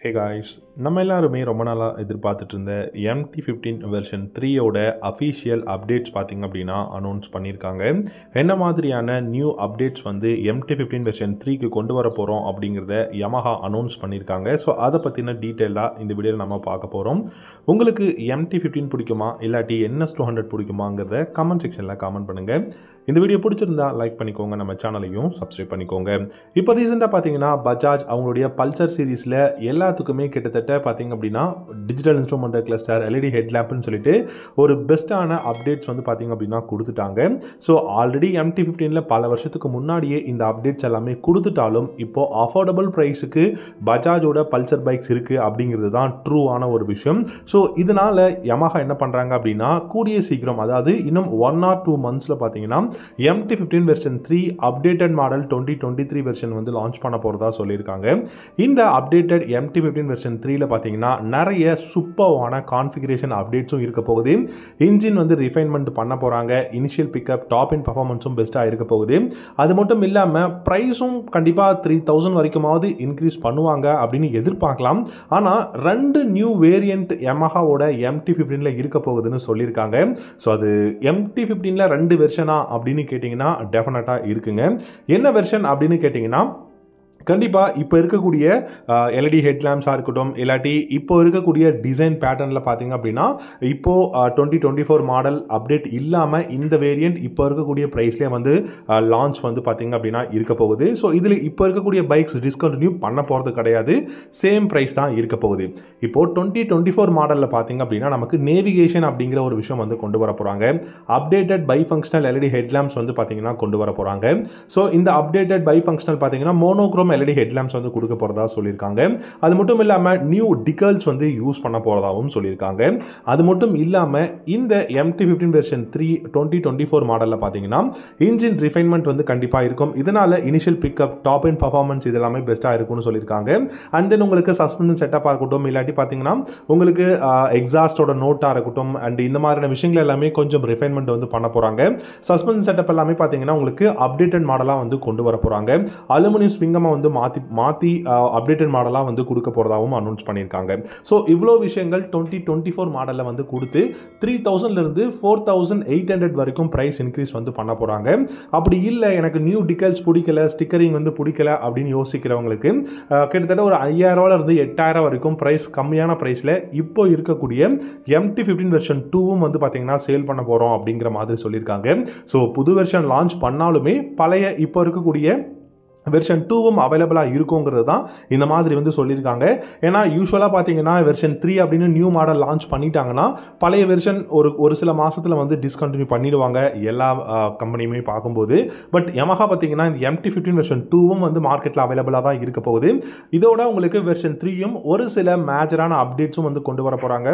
hey guys நம்ம எல்லாருமே ரொம்ப நாளாக எதிர்பார்த்துட்டு இருந்த எம்டி ஃபிஃப்டீன் வெர்ஷன் த்ரீயோட அஃபீஷியல் அப்டேட்ஸ் பார்த்திங்க அப்படின்னா அனௌன்ஸ் பண்ணியிருக்காங்க என்ன மாதிரியான நியூ அப்டேட்ஸ் வந்து எம்டி ஃபிஃப்டீன் வெர்ஷன் த்ரீக்கு கொண்டு வர போகிறோம் அப்படிங்கிறத யமஹா அனௌன்ஸ் பண்ணியிருக்காங்க ஸோ அதை பற்றின டீட்டெயிலாக இந்த வீடியோவில் நம்ம பார்க்க போகிறோம் உங்களுக்கு எம்டி ஃபிஃப்டீன் பிடிக்குமா இல்லாட்டி என்எஸ் டூ ஹண்ட்ரட் பிடிக்குமாங்கிறத கமெண்ட் செக்ஷனில் கமெண்ட் பண்ணுங்கள் இந்த வீடியோ பிடிச்சிருந்தா லைக் பண்ணிக்கோங்க நம்ம சேனலையும் சப்ஸ்கிரைப் பண்ணிக்கோங்க இப்போ ரீசெண்டாக பார்த்தீங்கன்னா பஜாஜ் அவங்களுடைய பல்சர் சீரீஸில் எல்லாத்துக்குமே கிட்டத்தட்ட பார்த்தீங்க அப்படின்னா டிஜிட்டல் இன்ஸ்ட்ருமெண்ட் கிளஸ்டர் எல்இடி ஹெட்லாம்ப்னு சொல்லிட்டு ஒரு பெஸ்ட்டான அப்டேட்ஸ் வந்து பார்த்தீங்க அப்படின்னா கொடுத்துட்டாங்க ஸோ ஆல்ரெடி எம்டி ஃபிஃப்டீனில் பல வருஷத்துக்கு முன்னாடியே இந்த அப்டேட்ஸ் எல்லாமே கொடுத்துட்டாலும் இப்போது அஃபோர்டபுள் ப்ரைஸுக்கு பஜாஜோட பல்சர் பைக்ஸ் இருக்குது அப்படிங்கிறது தான் ட்ரூவான ஒரு விஷயம் ஸோ இதனால் யமஹா என்ன பண்ணுறாங்க அப்படின்னா கூடிய சீக்கிரம் அதாவது இன்னும் ஒன் ஆர் டூ மந்த்ஸில் பார்த்தீங்கன்னா MT fifteen version three updated model twenty twenty three version வந்து லான்ச் பண்ண போகிறதா சொல்லியிருக்காங்க இந்த அப்டேட்டட் எம்டி ஃபிஃப்டீன் வெர்ஷன் த்ரீல பார்த்தீங்கன்னா நிறைய சூப்பர்வான கான்ஃபிகரேஷன் அப்டேட்ஸும் இருக்க போகுது இன்ஜின் வந்து ரிஃபைன்மெண்ட் பண்ண போகிறாங்க இனிஷியல் பிக்கப் டாப் இன் பர்ஃபார்மன்ஸும் பெஸ்ட்டாக இருக்க போகுது அது மட்டும் இல்லாமல் ப்ரைஸும் கண்டிப்பாக த்ரீ தௌசண்ட் வரைக்குமாவது இன்க்ரீஸ் பண்ணுவாங்க அப்படின்னு எதிர்பார்க்கலாம் ஆனால் ரெண்டு நியூ வேரியண்ட் எமஹாவோட எம்டி ஃபிஃப்டீனில் இருக்க போகுதுன்னு சொல்லியிருக்காங்க ஸோ அது எம்டி ஃபிஃப்டீனில் ரெண்டு வெர்ஷனா அப்படின்னு கேட்டிங்கன்னா டெஃபினட்டாக இருக்குங்க என்ன வெர்ஷன் அப்படின்னு கேட்டிங்கன்னா கண்டிப்பாக இப்போ இருக்கக்கூடிய எல்இடி ஹெட்லாம்ஸாக இருக்கட்டும் இல்லாட்டி இப்போ இருக்கக்கூடிய டிசைன் பேட்டர்னில் பார்த்தீங்க அப்படின்னா இப்போது twenty twenty four model update இல்லாமல் இந்த வேரியண்ட் இப்போ இருக்கக்கூடிய ப்ரைஸ்லேயே வந்து லான்ச் வந்து பார்த்தீங்க அப்படின்னா இருக்க போகுது ஸோ இதில் இப்போ இருக்கக்கூடிய பைக்ஸ் டிஸ்கண்டினியூ பண்ண போகிறது கிடையாது சேம் ப்ரைஸ் தான் இருக்க போகுது இப்போது டுவெண்ட்டி டுவெண்ட்டி ஃபோர் மாடலில் பார்த்தீங்க அப்படின்னா நமக்கு நேவிகேஷன் அப்படிங்கிற ஒரு விஷயம் வந்து கொண்டு வர போகிறாங்க updated bifunctional LED headlamps வந்து பார்த்தீங்கன்னா கொண்டு வர போகிறாங்க ஸோ இந்த அப்டேட்டட் பை ஃபங்க்ஷனல் பார்த்தீங்கன்னா மோனோக்ரோம் எல்இடி ஹெட்லாம்ப்ஸ் வந்து கொடுக்க போகிறதா சொல்லியிருக்காங்க அது மட்டும் இல்லாமல் நியூ டிகல்ஸ் வந்து யூஸ் பண்ண போகிறதாகவும் சொல்லியிருக்காங்க அது மட்டும் இல்லாமல் இந்த MT fifteen version three twenty twenty four மாடலில் பார்த்தீங்கன்னா இன்ஜின் ரிஃபைன்மெண்ட் வந்து கண்டிப்பாக இருக்கும் இதனால் initial pickup top and performance இதெல்லாமே பெஸ்ட்டாக இருக்கும்னு சொல்லியிருக்காங்க அண்ட் தென் உங்களுக்கு சஸ்பென்ஷன் செட்டப்பாக இருக்கட்டும் இல்லாட்டி பார்த்தீங்கன்னா உங்களுக்கு எக்ஸாஸ்டோட நோட்டாக இருக்கட்டும் அண்ட் இந்த மாதிரியான விஷயங்கள் எல்லாமே கொஞ்சம் ரிஃபைன்மெண்ட் வந்து பண்ண போகிறாங்க சஸ்பென்ஷன் செட்டப் எல்லாமே பார்த்தீங்கன்னா உங்களுக்கு அப்டேட்டட் மாடலாக வந்து கொண்டு வர போகிறாங்க அலுமினியம் ஸ்விங்கமாக வந்து மாற்றி மாற்றி அப்டேட்டட் மாடலாக வந்து கொடுக்க போகிறதாகவும் அனௌன்ஸ் பண்ணியிருக்காங்க ஸோ இவ்வளோ விஷயங்கள் டுவெண்ட்டி டுவெண்ட்டி ஃபோர் மாடலில் வந்து கொடுத்து த்ரீ தௌசண்ட்லேருந்து ஃபோர் தௌசண்ட் எயிட் ஹண்ட்ரட் வரைக்கும் ப்ரைஸ் இன்க்ரீஸ் வந்து பண்ண போகிறாங்க அப்படி இல்லை எனக்கு நியூ டிக்கல்ஸ் பிடிக்கல ஸ்டிக்கரிங் வந்து பிடிக்கல அப்படின்னு யோசிக்கிறவங்களுக்கு கிட்டத்தட்ட ஒரு ஐயாயிரரூவாலேருந்து எட்டாயிரம் வரைக்கும் ப்ரைஸ் கம்மியான ப்ரைஸில் இப்போ இருக்கக்கூடிய எம்டி ஃபிஃப்டின் வெர்ஷன் டூவும் வந்து பார்த்தீங்கன்னா சேல் பண்ண போகிறோம் அப்படிங்கிற மாதிரி சொல்லியிருக்காங்க ஸோ புது வெர்ஷன் லான்ச் பண்ணாலுமே பழைய இப்போ இருக்கக்கூடிய வெர்ஷன் டூவும் அவைலபிளாக இருக்குங்கிறது தான் இந்த மாதிரி வந்து சொல்லியிருக்காங்க ஏன்னா யூஸ்வலாக பார்த்தீங்கன்னா வெர்ஷன் த்ரீ அப்படின்னு நியூ மாடல் லான்ச் பண்ணிட்டாங்கன்னா பழைய வெர்ஷன் ஒரு ஒரு சில மாதத்தில் வந்து டிஸ்கண்டினியூ பண்ணிடுவாங்க எல்லா கம்பெனியுமே பார்க்கும்போது பட் எமஹா பார்த்தீங்கன்னா இந்த எம்டி ஃபிஃப்டின் வெர்ஷன் டூவும் வந்து மார்க்கெட்டில் அவைலபிளாக தான் இருக்க போகுது இதோட உங்களுக்கு வெர்ஷன் த்ரீயும் ஒரு சில மேஜரான அப்டேட்ஸும் வந்து கொண்டு வர போகிறாங்க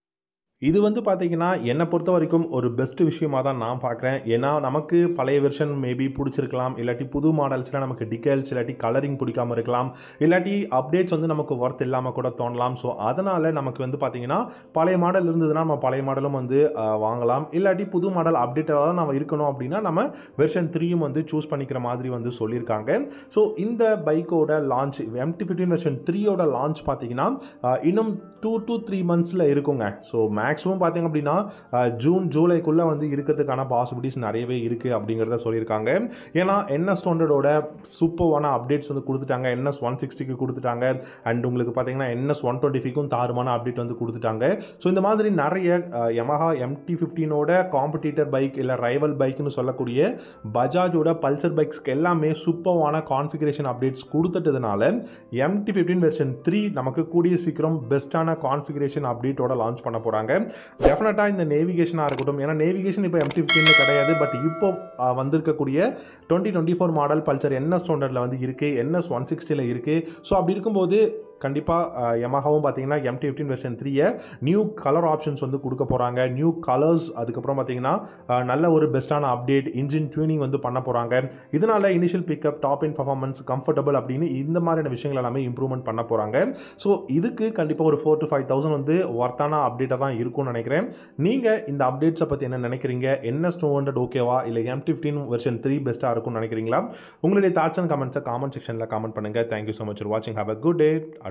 இது வந்து பார்த்தீங்கன்னா என்னை பொறுத்த வரைக்கும் ஒரு பெஸ்ட் விஷயமாக தான் நான் பார்க்குறேன் ஏன்னா நமக்கு பழைய வெர்ஷன் மேபி பிடிச்சிருக்கலாம் இல்லாட்டி புது மாடல்ஸில் நமக்கு டிகல்ஸ் இல்லாட்டி கலரிங் பிடிக்காமல் இருக்கலாம் இல்லாட்டி அப்டேட்ஸ் வந்து நமக்கு ஒர்த் இல்லாமல் கூட தோணலாம் ஸோ அதனால் நமக்கு வந்து பார்த்தீங்கன்னா பழைய மாடல் இருந்ததுன்னா நம்ம பழைய மாடலும் வந்து வாங்கலாம் இல்லாட்டி புது மாடல் அப்டேட்டாக தான் நம்ம இருக்கணும் அப்படின்னா நம்ம வெர்ஷன் த்ரீயும் வந்து சூஸ் பண்ணிக்கிற மாதிரி வந்து சொல்லியிருக்காங்க ஸோ இந்த பைக்கோட லான்ச் எம்டி ஃபிஃப்டின் வெர்ஷன் த்ரீயோட லான்ச் பார்த்தீங்கன்னா இன்னும் டூ டு த்ரீ மந்த்ஸில் இருக்குங்க ஸோ மேக்ஸிமம் பார்த்திங்க அப்படின்னா ஜூன் ஜூலைக்குள்ளே வந்து இருக்கிறதுக்கான பாசிபிலிட்டிஸ் நிறையவே இருக்குது அப்படிங்கிறத சொல்லியிருக்காங்க ஏன்னா என்எஸ் ஹண்ட்ரடோட சூப்பர்வான அப்டேட்ஸ் வந்து கொடுத்துட்டாங்க என்எஸ் ஒன் சிக்ஸ்டிக்கு கொடுத்துட்டாங்க அண்ட் உங்களுக்கு பார்த்தீங்கன்னா என்எஸ் ஒன் டுவெண்ட்டி ஃபைவ்க்கும் தாறுமான அப்டேட் வந்து கொடுத்துட்டாங்க ஸோ இந்த மாதிரி நிறைய யமஹா எம்டி ஃபிஃப்டீனோட காம்படிட்டர் பைக் இல்லை ரைவல் பைக்னு சொல்லக்கூடிய பஜாஜோட பல்சர் பைக்ஸ்க்கு எல்லாமே சூப்பர்வான கான்ஃபிகரேஷன் அப்டேட்ஸ் கொடுத்துட்டதுனால எம்டி ஃபிஃப்டீன் வெர்ஷன் த்ரீ நமக்கு கூடிய சீக்கிரம் பெஸ்ட்டான கான்ஃபிகரேஷன் அப்டேட்டோட லான்ச் பண்ண போகிறாங்க டெஃபினட்டாக இந்த நேவிகேஷனாக இருக்கட்டும் ஏன்னா நேவிகேஷன் இப்போ எம்டி ஃபிஃப்டீனில் கிடையாது பட் இப்போ வந்திருக்கக்கூடிய twenty twenty four model Pulsar NS ஸ்டாண்டர்டில் வந்து இருக்குது என்எஸ் ஒன் சிக்ஸ்டியில் இருக்குது ஸோ அப்படி இருக்கும்போது கண்டிப்பாக யமஹாவும் பார்த்தீங்கன்னா எம்டி ஃபிஃப்டின் வெர்ஷன் த்ரீயை நியூ கலர் ஆப்ஷன்ஸ் வந்து கொடுக்க போகிறாங்க நியூ கலர்ஸ் அதுக்கப்புறம் பார்த்தீங்கன்னா நல்ல ஒரு பெஸ்ட்டான அப்டேட் இன்ஜின் டியூனிங் வந்து பண்ண போகிறாங்க இதனால் initial pickup top in performance comfortable அப்படின்னு இந்த மாதிரியான விஷயங்கள் எல்லாமே இம்ப்ரூவ்மெண்ட் பண்ண போகிறாங்க ஸோ இதுக்கு கண்டிப்பாக ஒரு ஃபோர் டு ஃபைவ் தௌசண்ட் வந்து ஒர்த்தான அப்டேட்டாக தான் இருக்கும்னு நினைக்கிறேன் நீங்கள் இந்த அப்டேட்ஸை பற்றி என்ன நினைக்கிறீங்க என்எஸ் டூ ஹண்ட்ரட் ஓகேவா இல்லை எம் ஃபிஃப்டின் வெர்ஷன் த்ரீ பெஸ்ட்டாக இருக்கும்னு நினைக்கிறீங்களா உங்களுடைய தாட்ஸ் அண்ட் கமெண்ட்ஸை காமெண்ட் செக்ஷனில் காமெண்ட் பண்ணுங்கள் தேங்க்யூ ஸோ மச் ஃபார் வாட்சிங் ஹேவ் அ குட் டே